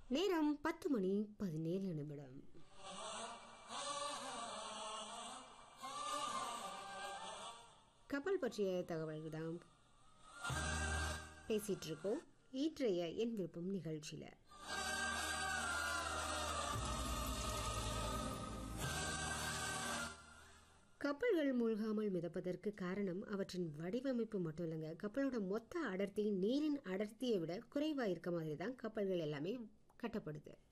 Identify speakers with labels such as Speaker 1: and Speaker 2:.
Speaker 1: நேரம் பத்து மணி பதினேழு நிமிடம் கப்பல் பற்றிய தகவல்கள் தான் பேசிட்டு இருக்கோம் இன்றைய என் விருப்பம் நிகழ்ச்சியில் கப்பல்கள் மூழ்காமல் மிதப்பதற்கு காரணம் அவற்றின் வடிவமைப்பு மட்டும் இல்லைங்க கப்பலோட மொத்த அடர்த்தி நீரின் அடர்த்தியை விட குறைவாக இருக்க மாதிரி தான் கப்பல்கள் எல்லாமே கட்டப்படுது